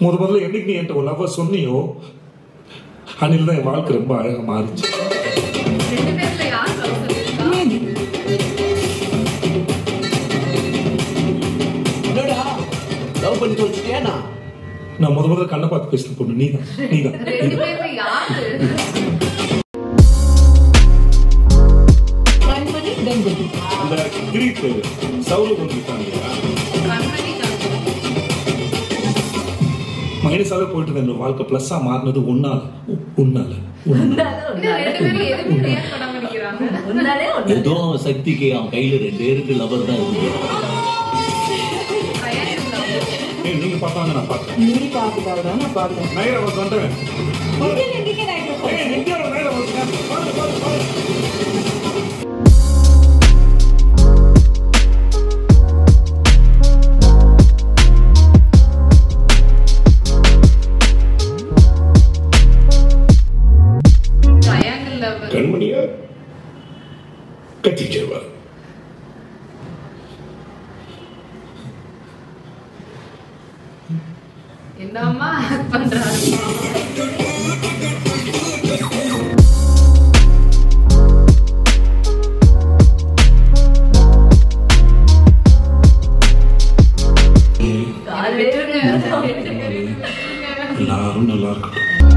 முத முதல்ல என்னைக்கு நீ என்கிட்ட ஒரு லவ்வர் சொன்னியோ அன்னில தான் என் வாழ்க்கை ரொம்ப அழகா மாறிச்சு ரெண்டு பேர்ல யார் love சொல்லியிருக்கா? என்னடா லவ் பண்ணி தொலைச்சிட்டியா நான் நான் முத முதல்ல கண்ணை பார்த்து பேசின பொண்ணு நீதான் நீதான் ரெண்டு பேர்ல யாரு கண்மணி கங்கதி அந்த கிரீட் சவுல கொண்டு விட்டாங்க இல்லையா கண்மணி கண்மணி. மைனஸாவே போயிட்டு இருந்த என்னோட வாழ்க்கை பிளஸ்ஸா மாறினது ஒன்னால உன்னால உன்னால இன்னும் ரெண்டு பேரும் எதுவுமே react பண்ணாம நிக்கிறாங்க. முன்னாலே ஒண்ணு ஏதோ சக்திக்கு அவன் கையில ரெண்டே ரெண்டு லவர் தான் இருக்கு triangle love. ஏய் நீங்க பார்த்தாங்க நான் பார்த்தேன் நீ பாத்துக்காதான் நான் பாக்குறேன் நைரா வந்து வந்துட்டேன் முதல்ல எங்கேயே நான் இப்ப ஏய் நித்யா நைரா வந்து பாரு பாரு பாரு triangle love. கண்மணியா கத்திச்சேவா என்னம்மா act பண்றாரு கால் விட்டுருங்க. எல்லாரும் நல்லா இருக்கட்டும்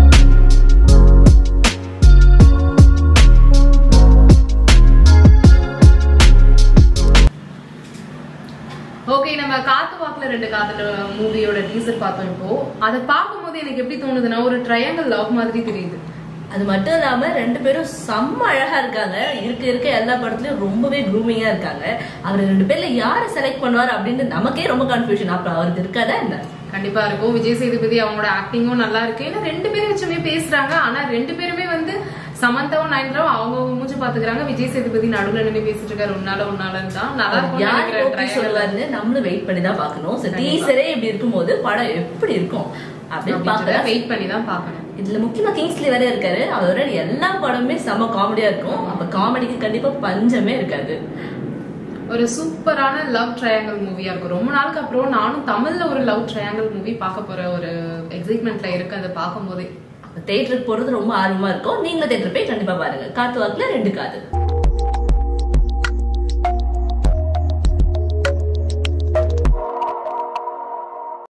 ஓகே நம்ம காத்து வாக்குல ரெண்டு காதல மூவியோட டீசர் பார்த்தோம் இப்போ அதை பார்க்கும்போது எனக்கு எப்படி தோணுதுன்னா ஒரு ட்ரையாங்கிள் லவ் மாதிரி தெரியுது அது மட்டும் இல்லாம ரெண்டு பேரும் செம்ம அழகா இருக்காங்க இருக்க இருக்க எல்லா படத்துலயும் ரொம்பவே க்ரூமிங்கா இருக்காங்க அவர் ரெண்டு பேர்ல யாரை செலக்ட் பண்ணுவார் அப்படின்னு நமக்கே ரொம்ப கன்ஃபியூஷன் அப்ப அவருக்கு இருக்காதா என்ன கண்டிப்பா இருக்கும் விஜய் சேதுபதி அவங்களோட ஆக்டிங்கும் நல்லா இருக்கு ஏன்னா ரெண்டு பேரும் வச்சுமே பேசுறாங்க ஆனா ரெண்டு பேருமே வந்து சமந்தாவும் நயன்தாவும் அவங்க மூஞ்சி பாத்துக்கிறாங்க விஜய் சேதுபதி நடுவுல நின்று பேசிட்டு இருக்காரு உன்னால உன்னாலன்னு தான் நல்லா யார் ஓகே இருக்கும் சொல்லுவாருன்னு நம்மளும் வெயிட் பண்ணி தான் பார்க்கணும் So, டீசரே இப்படி இருக்கும்போது படம் எப்படி இருக்கும் அப்படின்னு பார்க்கலாம் வெயிட் பண்ணி தான் பார்க்கணும் இதுல முக்கியமா கிங்ஸ்லி வேற இருக்காரு அவரோட எல்லா படமுமே செம்ம காமெடியா இருக்கும் அப்ப காமெடிக்கு கண்டிப்பா பஞ்சமே இருக்காது ஒரு சூப்பரான லவ் ட்ரையாங்கிள் மூவியா இருக்கும் ரொம்ப நாளுக்கு அப்புறம் நானும் தமிழ்ல ஒரு லவ் ட்ரையாங்கிள் மூவி பார்க்க போற ஒரு எக்ஸைட்மெண்ட்ல இருக்கு அதை பார்க்கும் போதே தேட்டருக்கு போறது ரொம்ப ஆர்வமா இருக்கும் நீங்களும் தேட்டர் போய் கண்டிப்பா பாருங்க காத்து வாக்குல ரெண்டு காது